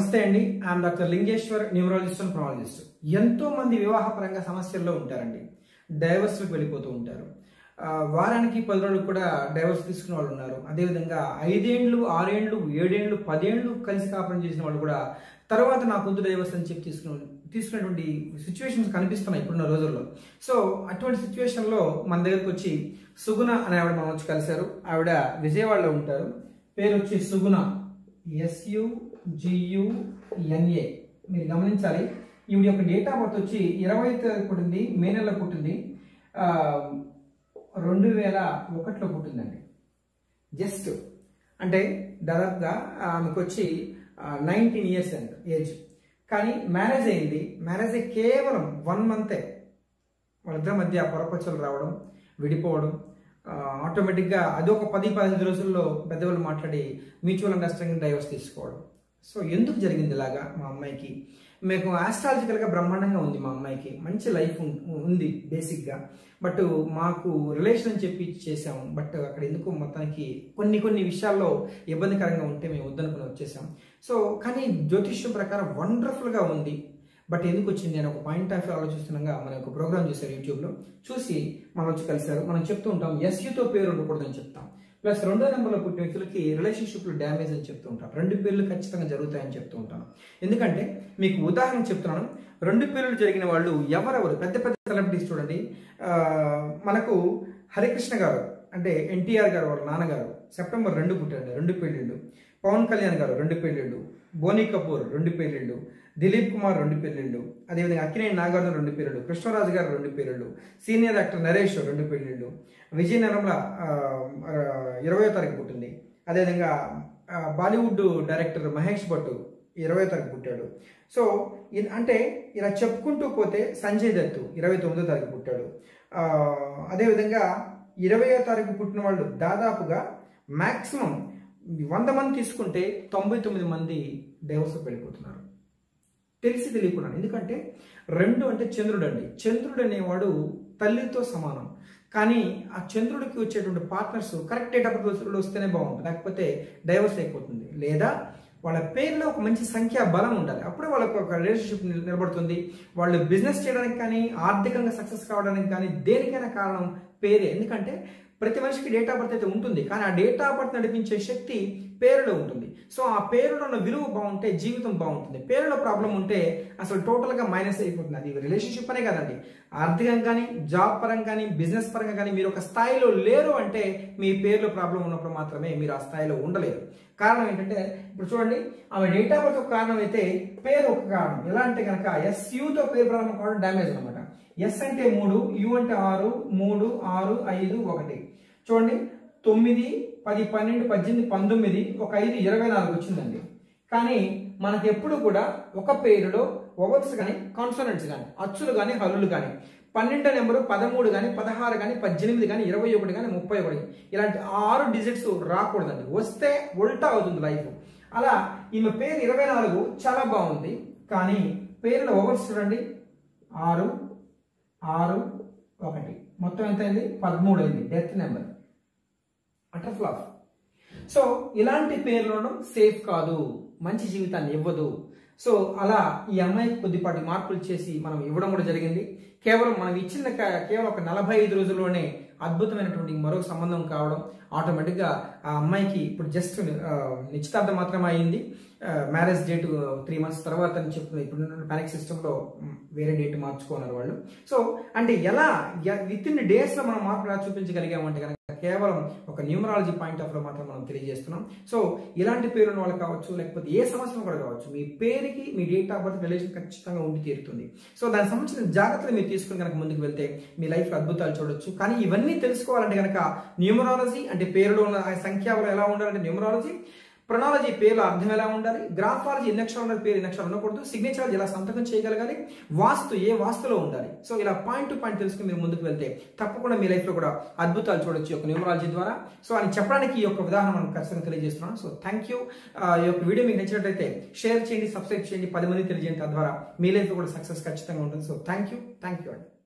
నమస్తే అండి I'm doctor Lingeshwar numerologist and ప్రొనాలజిస్ట్ ఎంతో మంది వివాహపరంగా సమస్యల్లో ఉంటారండి డైవర్స్లకు వెళ్ళిపోతూ ఉంటారు ఆ, వారానికి పది రోజులు కూడా డైవర్స్ తీసుకున్న వాళ్ళు ఉన్నారు అదేవిధంగా ఐదేండ్లు ఆరేండ్లు ఏడేండ్లు పదేండ్లు కలిసి కాపురం చేసిన వాళ్ళు కూడా తర్వాత నా పొద్దు డైవర్స్ అని చెప్పి తీసుకున్న తీసుకున్నటువంటి సిచ్యువేషన్స్ కనిపిస్తున్నాయి ఇప్పుడున్న రోజుల్లో సో అటువంటి సిచ్యువేషన్లో మన దగ్గరకు వచ్చి సుగుణ అనే ఆవిడ మనం వచ్చి కలిశారు ఆవిడ విజయవాడలో ఉంటారు పేరు వచ్చి సుగుణ ఎస్యుజియుఎన్ఏ మీరు గమనించాలి ఈవిడ యొక్క డేట్ ఆఫ్ బర్త్ వచ్చి ఇరవై తారీఖు పుట్టింది మే నెలలో పుట్టింది ఆ, రెండు వేల ఒకటిలో పుట్టిందండి జస్ట్ అంటే దాదాపుగా ఆమెకు వచ్చి నైన్టీన్ ఇయర్స్ అండి ఏజ్ కానీ మ్యారేజ్ అయింది మ్యారేజ్ అయ్యి కేవలం వన్ మంతే వాళ్ళిద్దరి మధ్య పొరపచ్చలు రావడం విడిపోవడం ఆ, ఆటోమేటిక్గా అది ఒక పది పదిహేను రోజుల్లో పెద్దవాళ్ళు మాట్లాడి మ్యూచువల్ అండర్స్టాండింగ్ డైవర్స్ తీసుకోవడం సో ఎందుకు జరిగింది ఇలాగా మా అమ్మాయికి మీకు ఆస్ట్రాలజికల్గా బ్రహ్మాండంగా ఉంది మా అమ్మాయికి మంచి లైఫ్ ఉం- ఉంది బేసిక్గా బట్ మాకు రిలేషన్ అని చెప్పి చేసాము బట్ అక్కడ ఎందుకు మొత్తానికి కొన్ని కొన్ని విషయాల్లో ఇబ్బందికరంగా ఉంటే మేము వద్దనుకుని వచ్చేసాం సో కానీ జ్యోతిష్యం ప్రకారం వండర్ఫుల్గా ఉంది బట్ ఎందుకు వచ్చింది అని ఒక పాయింట్ ఆఫ్ వ్యూ ఆలోచిస్తుండగా మనం ఒక ప్రోగ్రామ్ చూసారు యూట్యూబ్లో చూసి మనం వచ్చి కలిశారు మనం చెప్తూ ఉంటాం ఎస్యూతో పేరు ఉండకూడదని చెప్తాం ప్లస్ రెండో నెంబర్లో పుట్టిన వ్యక్తులకి రిలేషన్షిప్లు డ్యామేజ్ అని చెప్తూ ఉంటాం రెండు పేర్లు ఖచ్చితంగా జరుగుతాయని చెప్తూ ఉంటాను ఎందుకంటే మీకు ఉదాహరణ చెప్తున్నాను రెండు పేర్లు జరిగిన వాళ్ళు ఎవరెవరు పెద్ద పెద్ద సెలబ్రిటీస్ చూడండి ఆ, మనకు హరికృష్ణ గారు అంటే ఎన్టీఆర్ గారు వాళ్ళ నాన్నగారు సెప్టెంబర్ రెండు పుట్టాడు రెండు పెళ్ళిళ్ళు పవన్ కళ్యాణ్ గారు రెండు పెళ్ళిళ్ళు బోనీ కపూర్ రెండు పెళ్ళిళ్ళు దిలీప్ కుమార్ రెండు పెళ్ళిళ్ళు అదేవిధంగా అక్కినేని నాగార్జున రెండు పెళ్ళిళ్ళు కృష్ణరాజు గారు రెండు పెళ్ళిళ్ళు సీనియర్ యాక్టర్ నరేష్ రెండు పెళ్ళిళ్ళు విజయ నిర్మల ఇరవయో తారీఖు పుట్టింది అదేవిధంగా ఆ, బాలీవుడ్ డైరెక్టర్ మహేష్ భట్ ఇరవై తారీఖు పుట్టాడు సో ఇ- అంటే ఇలా చెప్పుకుంటూ పోతే సంజయ్ దత్ ఇరవై తొమ్మిదో తారీఖు పుట్టాడు ఆ, అదేవిధంగా ఇరవయో తారీఖు పుట్టిన వాళ్ళు దాదాపుగా మ్యాక్సిమం వంద మంది తీసుకుంటే తొంభై తొమ్మిది మంది డైవర్స్ వెళ్ళిపోతున్నారు తెలిసి తెలియకుండా ఎందుకంటే రెండు అంటే చంద్రుడు అండి చంద్రుడు అనేవాడు తల్లితో సమానం కానీ ఆ చంద్రుడికి వచ్చేటువంటి partners correct date of birth వస్తేనే బాగుంటుంది లేకపోతే డైవర్స్ అయిపోతుంది లేదా వాళ్ళ పేరులో ఒక మంచి సంఖ్యా బలం ఉండాలి అప్పుడే వాళ్ళకు ఒక రిలేషన్షిప్ నిలబడుతుంది వాళ్ళు బిజినెస్ చేయడానికి కానీ ఆర్థికంగా సక్సెస్ కావడానికి కానీ దేనికైనా కారణం పేరే ఎందుకంటే ప్రతి మనిషికి డేట్ ఆఫ్ బర్త్ అయితే ఉంటుంది కానీ ఆ డేట్ ఆఫ్ బర్త్ నడిపించే శక్తి పేరులో ఉంటుంది సో ఆ పేరులో ఉన్న విలువ బాగుంటే జీవితం బాగుంటుంది పేరులో ప్రాబ్లం ఉంటే అసలు టోటల్గా మైనస్ అయిపోతుంది అది రిలేషన్షిప్ అనే కదండి ఆర్థికంగా కానీ జాబ్ పరంగా కానీ బిజినెస్ పరంగా కానీ మీరు ఒక స్థాయిలో లేరు అంటే మీ పేరులో ప్రాబ్లం ఉన్నప్పుడు మాత్రమే మీరు ఆ స్థాయిలో ఉండలేరు కారణం ఏంటంటే ఇప్పుడు చూడండి ఆమె డేట్ ఆఫ్ బర్త్ ఒక కారణం అయితే పేరు ఒక కారణం ఎలా అంటే కనుక ఎస్యూతో పేరు ప్రారంభం కావడం డ్యామేజ్ అనమాట ఎస్ అంటే మూడు యు అంటే ఆరు మూడు ఆరు ఐదు ఒకటి చూడండి తొమ్మిది పది పన్నెండు పద్దెనిమిది పంతొమ్మిది ఒక ఐదు ఇరవై నాలుగు వచ్చిందండి కానీ మనకి ఎప్పుడు కూడా ఒక పేరులో ఓవర్స్ కానీ కాన్సనెంట్స్ కానీ అచ్చులు కానీ హల్లులు కానీ పన్నెండో నెంబరు పదమూడు కానీ పదహారు కానీ పద్దెనిమిది కానీ ఇరవై ఒకటి కానీ ముప్పై ఒకటి ఇలాంటి ఆరు డిజిట్స్ రాకూడదండి వస్తే ఉల్టా అవుతుంది లైఫ్ అలా ఈమె పేరు ఇరవై నాలుగు చాలా బాగుంది కానీ పేరులో ఓవర్స్ చూడండి ఆరు ఆరు ఒకటి మొత్తం ఎంత అయింది పదమూడు అయింది death number utter flop so ఇలాంటి పేర్లు ఉండడం సేఫ్ కాదు మంచి జీవితాన్ని ఇవ్వదు సో అలా ఈ అమ్మాయికి కొద్దిపాటి మార్పులు చేసి మనం ఇవ్వడం కూడా జరిగింది కేవలం మనం ఇచ్చిన క- కేవలం ఒక నలభై ఐదు రోజుల్లోనే అద్భుతమైనటువంటి మరో సంబంధం కావడం ఆటోమేటిక్గా ఆ అమ్మాయికి ఇప్పుడు జస్ట్ నిశ్చితార్థం మాత్రమే అయింది మ్యారేజ్ డేట్ త్రీ మంత్స్ తర్వాత అని చెప్తుంది ఇప్పుడు ప్యానిక్ సిస్టంలో వేరే డేట్ మార్చుకున్నారు వాళ్ళు సో అంటే ఎలా విత్ ఇన్ డేస్లో మనం మార్పు ఎలా చూపించగలిగామంటే కనుక కేవలం ఒక న్యూమరాలజీ పాయింట్ ఆఫ్ లో మాత్రం మనం తెలియజేస్తున్నాం సో ఇలాంటి పేరు ఉన్న వాళ్ళు కావచ్చు లేకపోతే ఏ సమస్య కూడా కావచ్చు మీ పేరుకి మీ డేట్ ఆఫ్ బర్త్ రిలేషన్ ఖచ్చితంగా ఉండి తీరుతుంది సో దానికి సంబంధించిన జాగ్రత్తలు మీరు తీసుకుని కనుక ముందుకు వెళ్తే మీ లైఫ్లో అద్భుతాలు చూడొచ్చు కానీ ఇవన్నీ తెలుసుకోవాలంటే కనుక న్యూమరాలజీ అంటే పేరులో ఉన్న ఆ సంఖ్యాలు ఎలా ఉండాలంటే న్యూమరాలజీ ప్రొనాలజీ పేర్ల అర్థం ఎలా ఉండాలి గ్రాఫాలజీ ఎన్ని అక్షరాలు ఉండాలి పేరు ఎన్ని అక్షరాలు ఉండకూడదు సిగ్నేచర్ ఎలా సంతకం చేయగలగాలి వాస్తు ఏ వాస్తులో ఉండాలి సో ఇలా పాయింట్ టు పాయింట్ తెలుసుకుని మీరు ముందుకు వెళ్తే తప్పకుండా మీ లైఫ్లో కూడా అద్భుతాలు చూడొచ్చు ఈ యొక్క న్యూమరాలజీ ద్వారా సో అని చెప్పడానికి ఈ యొక్క ఉదాహరణ మనం ఖచ్చితంగా తెలియజేస్తున్నాను సో థ్యాంక్ యూ ఈ యొక్క వీడియో మీకు నచ్చినట్లయితే షేర్ చేయండి సబ్స్క్రైబ్ చేయండి పది మంది తెలియజేయండి తద్వారా మీ లైఫ్లో కూడా సక్సెస్ ఖచ్చితంగా ఉంటుంది so thank you thank you అండి